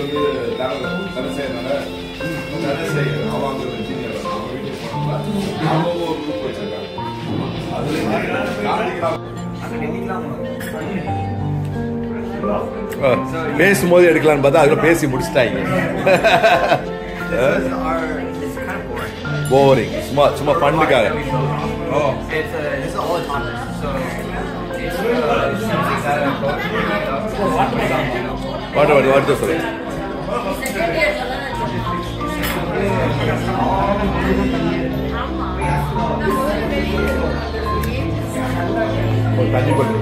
வந்து தலை தலை செய்யறதுனால தலை செய்ய அவங்க இன்ஜினியர் அவங்க வீட்டுக்கு போனோம்னா அவங்க ஒரு குரூப் வச்சிருக்காங்க அதுல காந்திகிராம் பேசும்போது எடுக்கலாம்னு பார்த்தா அதுல பேசி முடிச்சிட்டாங்க This is our. It's kind of boring. Boring சும்மா சும்மா பண்ணுக்காக ஓ It's uh, this is all autonomous. So it's uh, something that a coach வாட்டு வாட்டு வாட்டு சொல்லு ஒரு தண்ணி கொண்டு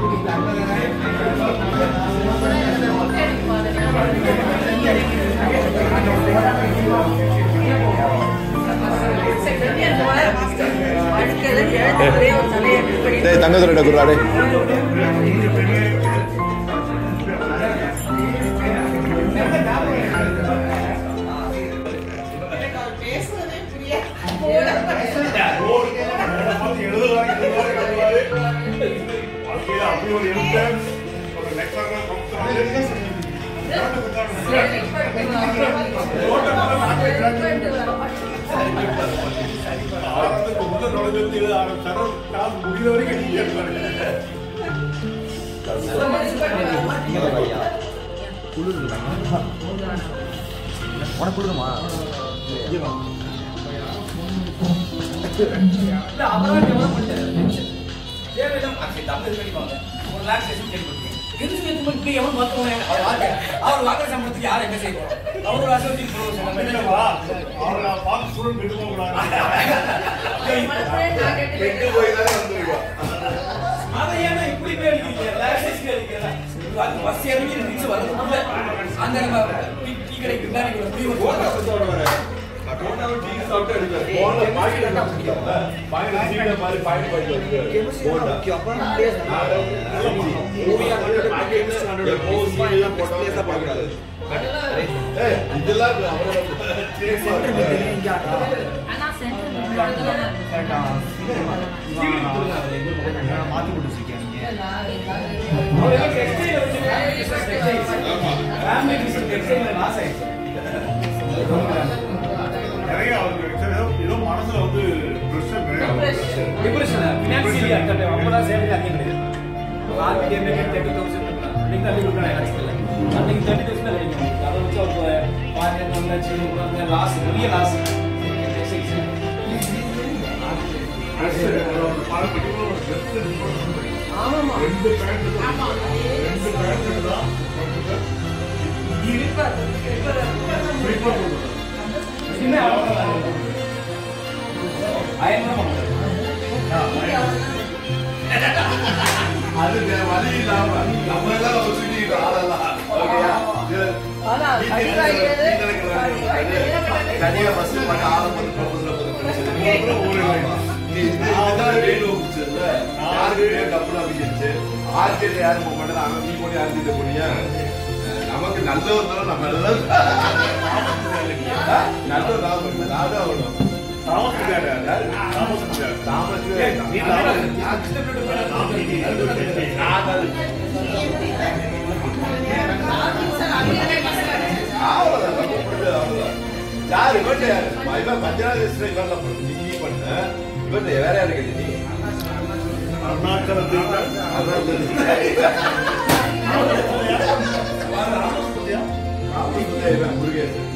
டேய் தங்கத்துறையிட குருவாடே உனக்கு கொடுக்குமா அவர் வாக்குற சம்பளத்துக்கு யார் என்ன செய்வோம் அவர் அசோசியேட் எங்க போய் தானே வந்துருக்கோம் அதை ஏன்னா இப்படி பேருக்கு லாக்ஸேஜ் அது பஸ் இறங்கி நின்று வரதுக்குள்ள அந்த நம்ம டீ டீ கடைக்கு பின்னாடி ஒரு free ஒரு போன் கஷ்டத்தோட வர நான் போனாலும் டீ சாப்பிட்டு எடுப்பேன் போன்ல பாக்கெட் என்ன பிடிக்கல பாக்கெட் சீட மாதிரி பாக்கெட் பாக்கெட் வந்து போன்ல மூவியா வந்து பாக்கெட் எப்போ சீட் எல்லாம் போட்டாலும் போடக்கூடாது ஏய் இதெல்லாம் அவரோட மாத்தி போட்டு வச்சிருக்கீங்க ஃபேமிலி பிசினஸ் டெக்ஸ்டைல் லாஸ் ஆயிடுச்சு நிறைய அவருக்கு ஏதோ ஏதோ மனசுல வந்து ப்ரெஷர் நிறைய டிப்ரெஷன் ஃபினான்சியலி அந்த டைம் அப்பதான் சேலரி அதிகம் கிடையாது ஆர்பிஐ என்ன தேர்ட்டி தௌசண்ட் அன்னைக்கு தள்ளி கொடுக்குறாங்க எனக்கு அன்னைக்கு தேர்ட்டி தௌசண்ட் கிடைக்கும் அதை வச்சு அவர் பாருங்க வந்தாச்சு லாஸ் பெரிய லாஸ் ரெண்டு பேண்ட் ரெண்டு பேண்ட் தான் அது வழி இல்லாம நம்ம எல்லாம் சுத்திட்டு ஆளலாம் ஓகேயா தனியா பஸ் பண்ண ஆள வந்து ப்ரொபோசல் ஆர்கேட் யாரும் போக மாட்டேன் அவன் நீ போய் ஆர்கேட் போனியா நமக்கு நல்லவர் தான் நம்ம எல்லாம் நல்லவர் தான் நான் தான் ஆகணும் தாமஸ் யாரு தாமஸ் யாரு தாமஸ் நீ நான் தான் அவ்வளவுதான் முடிஞ்சது அவ்வளவுதான் யாரு இவன் யாரு இவன் பஞ்சாயத்து இவன்ல நீ பண்ண இவன் வேற யாரு கேட்டு நீ அருணாச்சலத்தில் அதான் இவன் முருகேசன்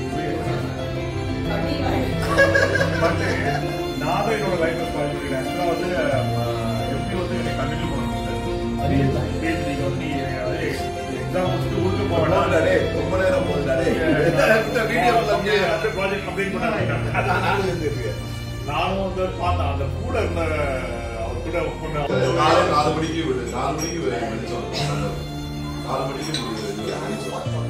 பட் நான் தான் என்னோட லைஃப் பாதிக்கிறேன் ஆக்சுவலாக வந்து எப்படி வந்து என்னை கண்டினியூ பண்ணணும் PhD வந்து நீ எக்ஸாம் முடிச்சுட்டு ஊருக்கு போவேன் போடாடே ரொம்ப நேரம் போடாடே வீடியோ ப்ராஜெக்ட் கம்ப்ளீட் பண்ண நானும் வந்து பார்த்தேன் அந்த கூட இருந்த அவர் கூட ஒர்க் பண்ண நாலு நாலு மணிக்கு விடு நாலு மணிக்கு வெளிச்சோம் நாலு மணிக்கு வெளிச்சோம்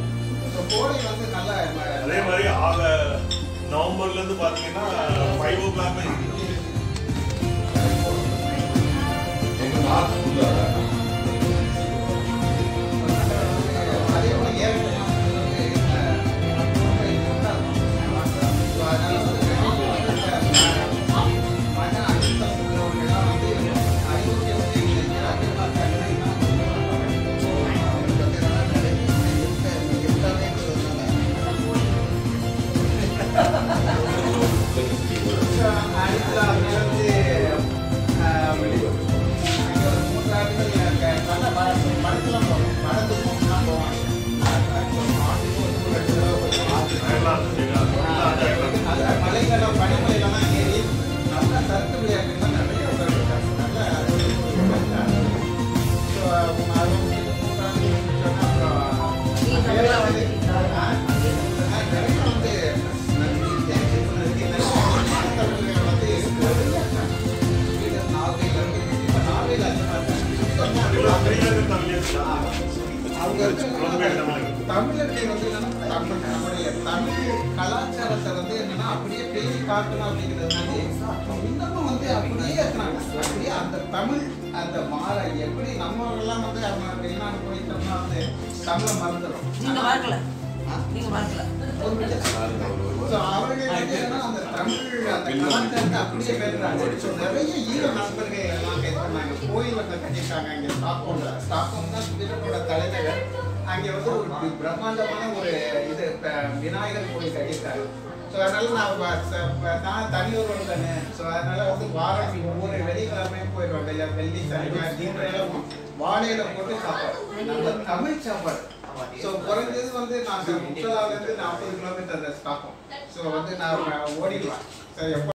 அதே மாதிரி ஆக நவம்பர்ல இருந்து பாத்தீங்கன்னா ஃபைவ் ஓ கிளாக் எங்க நாலு ஃபுல்லாக Thank அடுத்து அப்படி வந்து ஆஹ், அங்க ஒரு மூன்று ஆண்டுகள் எனக்கு நல்ல படம் படத்துலாம் போவோம் படத்துக்கும் நான் போவேன் ஆண்டுக்கு ஒரு மூணு ரெண்டு தடவை போய் பார்த்துட்டு நல்ல மலைகள பனிமலையிலலாம் ஏறி நல்ல சறுக்கு விளையாட்டுலாம் நிறைய விளையாடுறாங்க. நல்ல ஸோ அது வந்து மூன்றாண்டு சொன்னா அப்புறம் வேலை வந்து ஆ, ஆ, நிறைய வந்து நிறைய மாணவர்கள் வந்து நிறைய இருக்காங்க. இது நாகையில இருந்து இப்ப நாகையில அதிகமா அவங்க வந்து தமிழர்கள் வந்து என்னன்னா தமிழ் நம்முடைய தமிழ் கலாச்சாரத்தை வந்து என்னன்னா அப்படியே பேசி காட்டணும் அப்படிங்கிறதுனால இன்னமும் வந்து அப்படியே இருக்கிறாங்க அப்படியே அந்த தமிழ் அந்த மாற எப்படி நம்ம எல்லாம் வந்து அவங்க வெளிநாடு போயிட்டோம்னா வந்து தமிழை மறந்துடும் நீங்க பார்க்கல நீங்க பார்க்கல So, அவர்கள் வந்து என்னன்னா அந்த தமிழ் அந்த கலாச்சாரத்தை அப்படியே பேசுறாங்க So, நிறைய ஈர நண்பர்கள் எல்லாம் பேசுறாங்க கோயில் வந்து கட்டிட்டாங்க இங்க ஸ்டாக்ஹோம்ல ஸ்டாக்ஹோம் தான் ஸ்வீடனோட தலைநகர் அங்க வந்து ஒரு பிரம்மாண்டமான ஒரு இது ப- விநாயகர் கோயில் கட்டிட்டாரு ஸோ அதனால நான் வ- ச- ப- நான் தனியொருவன் தானே ஸோ அதனால வந்து வாரம் ஒவ்வொரு வெள்ளிக்கிழமையும் போயிடுவேன் வெள்ளி வெள்ளி சனிக்கிழமை தீபாவளியிலும் வாழையில போட்டு சாப்பாடு நம்ம தமிழ் சாப்பாடு ஸோ குறைஞ்சது வந்து நாங்கள் முப்பதாலேருந்து நாற்பது கிலோமீட்டர் ஸ்டாப்போம் ஸோ வந்து நான் ஓடிடுவேன் ஸோ எப்போ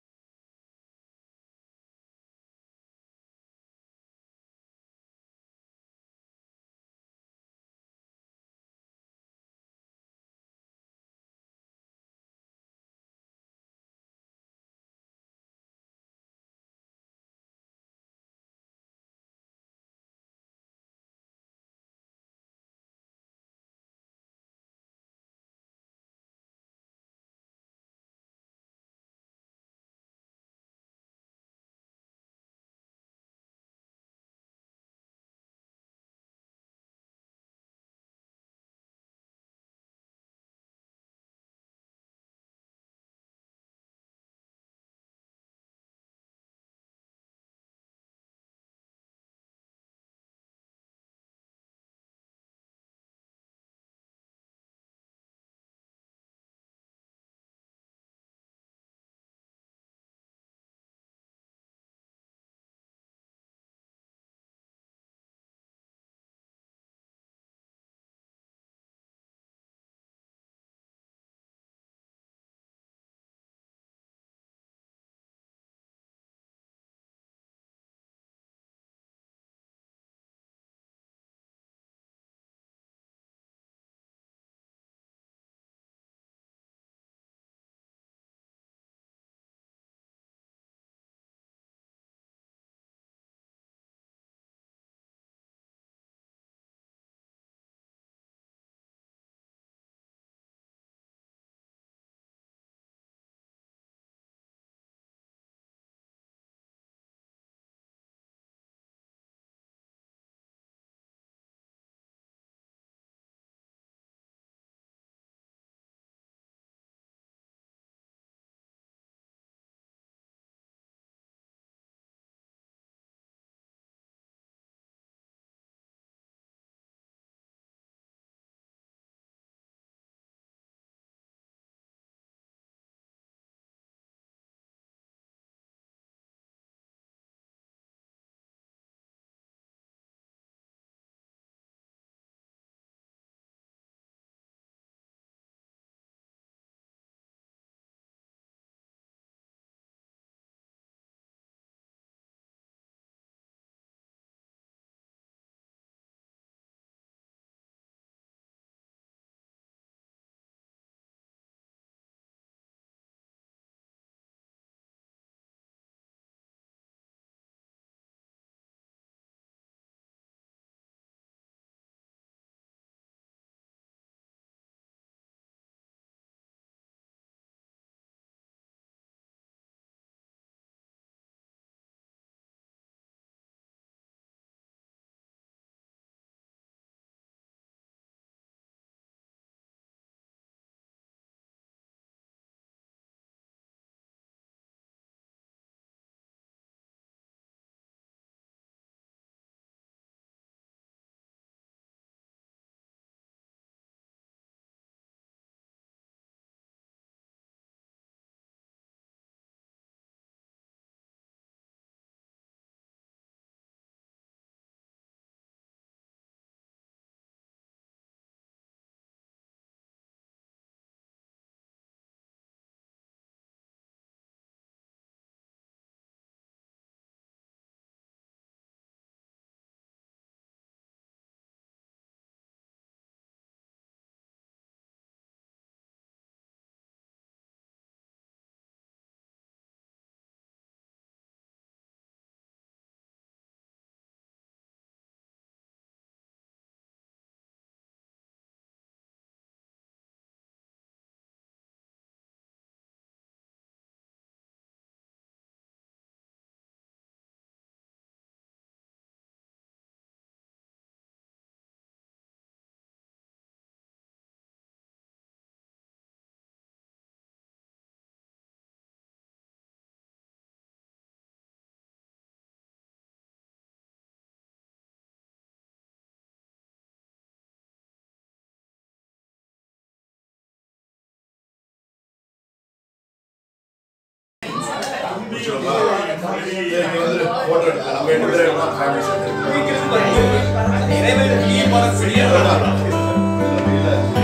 முடிச்சிடுமா இங்க வந்து போட்டோ எடுக்கலாம் நம்ம ரெண்டு பேரும் ஃபேமிலி இறைவன் நீ வரக்கூடிய இல்ல